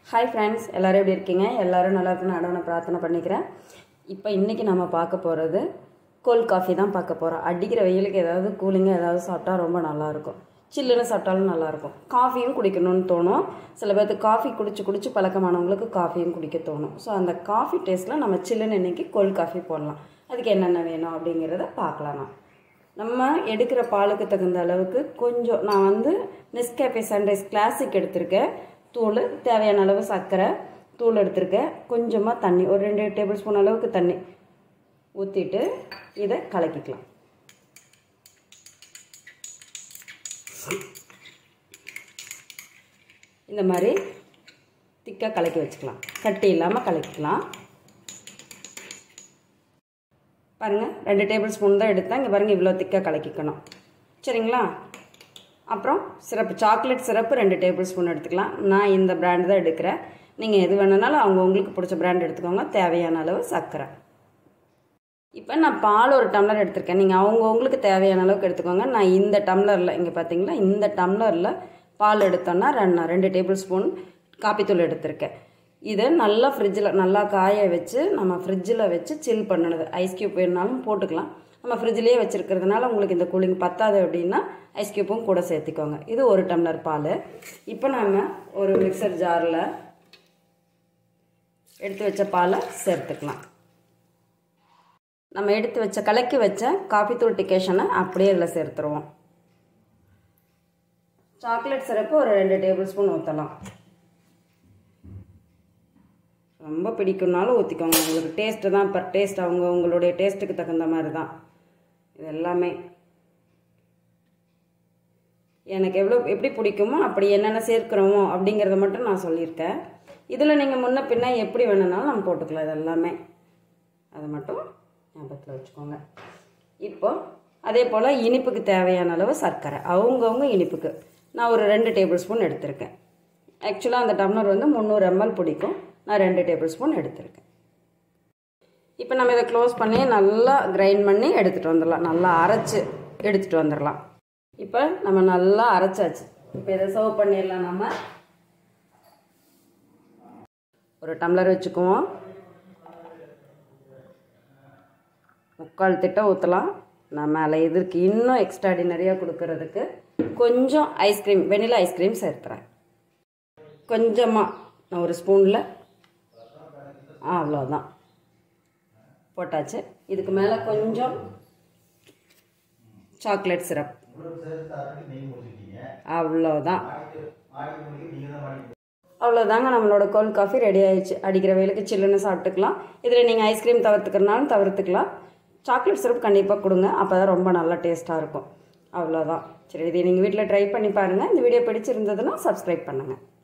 hi friends எல்லோரும் எப்படி இருக்கீங்க எல்லோரும் நல்லா இருக்குன்னு அடவனை பிரார்த்தனை பண்ணிக்கிறேன் இப்போ இன்றைக்கி நம்ம பார்க்க போகிறது கோல்ட் காஃபி தான் பார்க்க போகிறோம் அடிக்கிற வெயிலுக்கு ஏதாவது கூலிங்காக ஏதாவது சாப்பிட்டா ரொம்ப நல்லாயிருக்கும் சில்லுன்னு சாப்பிட்டாலும் நல்லாயிருக்கும் காஃபியும் குடிக்கணும்னு தோணும் சில பேர்த்துக்கு காஃபி குடிச்சு குடிச்சு பழக்கமானவங்களுக்கு காஃபியும் குடிக்க தோணும் ஸோ அந்த காஃபி டேஸ்ட்டில் நம்ம சில்லுன்னு இன்றைக்கி கோல்ட் காஃபி போடலாம் அதுக்கு என்னென்ன வேணும் அப்படிங்கிறத பார்க்கலாம் நான் நம்ம எடுக்கிற பாலுக்கு தகுந்த அளவுக்கு கொஞ்சம் நான் வந்து நெஸ்கேஃபே சன்ரைஸ் கிளாசிக் எடுத்திருக்கேன் தூள் தேவையான அளவு சர்க்கரை தூள் எடுத்திருக்கேன் கொஞ்சமாக தண்ணி ஒரு ரெண்டு டேபிள் ஸ்பூன் அளவுக்கு தண்ணி ஊற்றிட்டு இதை கலக்கிக்கலாம் இந்த மாதிரி திக்காக கலக்கி வச்சுக்கலாம் கட்டி இல்லாமல் கலக்கிக்கலாம் பாருங்கள் ரெண்டு டேபிள் ஸ்பூன் தான் எடுத்தேன் இங்கே பாருங்கள் இவ்வளோ திக்காக கலக்கிக்கணும் சரிங்களா அப்புறம் சிரப்பு சாக்லேட் சிரப்பு ரெண்டு டேபிள் ஸ்பூன் எடுத்துக்கலாம் நான் இந்த பிராண்ட் தான் எடுக்கிறேன் நீங்கள் எது வேணுனாலும் அவங்க உங்களுக்கு பிடிச்ச பிராண்ட் எடுத்துக்கோங்க தேவையான அளவு சர்க்கரை இப்போ நான் பால் ஒரு டம்ளர் எடுத்திருக்கேன் நீங்கள் அவங்க உங்களுக்கு தேவையான அளவுக்கு எடுத்துக்கோங்க நான் இந்த டம்ளரில் இங்கே பார்த்தீங்களா இந்த டம்ளரில் பால் எடுத்தோன்னா ரெண்டு ரெண்டு டேபிள் ஸ்பூன் காப்பித்தூள் எடுத்திருக்கேன் இதை நல்லா ஃப்ரிட்ஜில் நல்லா காய வச்சு நம்ம ஃப்ரிட்ஜில் வச்சு சில் பண்ணணுது ஐஸ் க்யூப் வேணுனாலும் போட்டுக்கலாம் நம்ம ஃப்ரிட்ஜ்லேயே வச்சுருக்கிறதுனால உங்களுக்கு இந்த கூலிங் பத்தாது அப்படின்னா ஐஸ் க்யூப்பும் கூட சேர்த்திக்கோங்க இது ஒரு டம்ளர் பால் இப்போ நம்ம ஒரு மிக்சர் ஜாரில் எடுத்து வச்ச பாலை சேர்த்துக்கலாம் நம்ம எடுத்து வச்ச கலக்கி வச்ச காஃபி தூள் டிகேஷனை அப்படியே இதில் சேர்த்துருவோம் சாக்லேட் சிரப்பு ஒரு ரெண்டு டேபிள் ஸ்பூன் ஊற்றலாம் ரொம்ப பிடிக்கும்னாலும் ஊற்றிக்கோங்க உங்களுக்கு டேஸ்ட்டு தான் இப்போ டேஸ்ட் அவங்க உங்களுடைய டேஸ்ட்டுக்கு தகுந்த மாதிரி தான் இது எல்லாமே எனக்கு எவ்வளோ எப்படி பிடிக்குமோ அப்படி என்னென்ன சேர்க்குறோமோ அப்படிங்கிறத மட்டும் நான் சொல்லியிருக்கேன் இதில் நீங்கள் முன்ன பின்ன எப்படி வேணுனாலும் நம்ம போட்டுக்கலாம் இது எல்லாமே அதை மட்டும் ஞாபகத்தில் வச்சுக்கோங்க இப்போ அதே போல் இனிப்புக்கு தேவையான அளவு சர்க்கரை அவங்கவுங்க இனிப்புக்கு நான் ஒரு ரெண்டு டேபிள் ஸ்பூன் எடுத்திருக்கேன் ஆக்சுவலாக அந்த டம்ளர் வந்து முந்நூறு எம்எல் பிடிக்கும் நான் ரெண்டு டேபிள் ஸ்பூன் எடுத்திருக்கேன் இப்போ நம்ம இதை க்ளோஸ் பண்ணி நல்லா கிரைண்ட் பண்ணி எடுத்துகிட்டு வந்துடலாம் நல்லா அரைச்சி எடுத்துகிட்டு வந்துடலாம் இப்போ நம்ம நல்லா அரைச்சாச்சு இப்போ இதை சர்வ் பண்ணிடலாம் நம்ம ஒரு டம்ளர் வச்சுக்குவோம் முக்கால் திட்டம் ஊற்றலாம் நான் மேலே இதற்கு இன்னும் எக்ஸ்ட்ராடினரியாக கொடுக்கறதுக்கு கொஞ்சம் ஐஸ்கிரீம் வெனிலா ஐஸ்கிரீம் சேர்த்துறேன் கொஞ்சமாக நான் ஒரு ஸ்பூனில் ஆ அவ்வளோதான் போட்டாச்சு இதுக்கு மேலே கொஞ்சம் சாக்லேட் சிரப் அவ்வளோதான் அவ்வளோதாங்க நம்மளோட கோல்ட் காஃபி ரெடி ஆயிடுச்சு அடிக்கிற வெயிலுக்கு சில்லுன்னு சாப்பிட்டுக்கலாம் இதில் நீங்கள் ஐஸ்கிரீம் தவிர்த்துக்கிறனாலும் தவிர்த்துக்கலாம் சாக்லேட் சிரப் கண்டிப்பாக கொடுங்க அப்போ தான் ரொம்ப நல்லா டேஸ்ட்டாக இருக்கும் அவ்வளோதான் சரி இதை நீங்கள் வீட்டில் ட்ரை பண்ணி பாருங்கள் இந்த வீடியோ பிடிச்சிருந்ததுன்னா சப்ஸ்கிரைப் பண்ணுங்கள்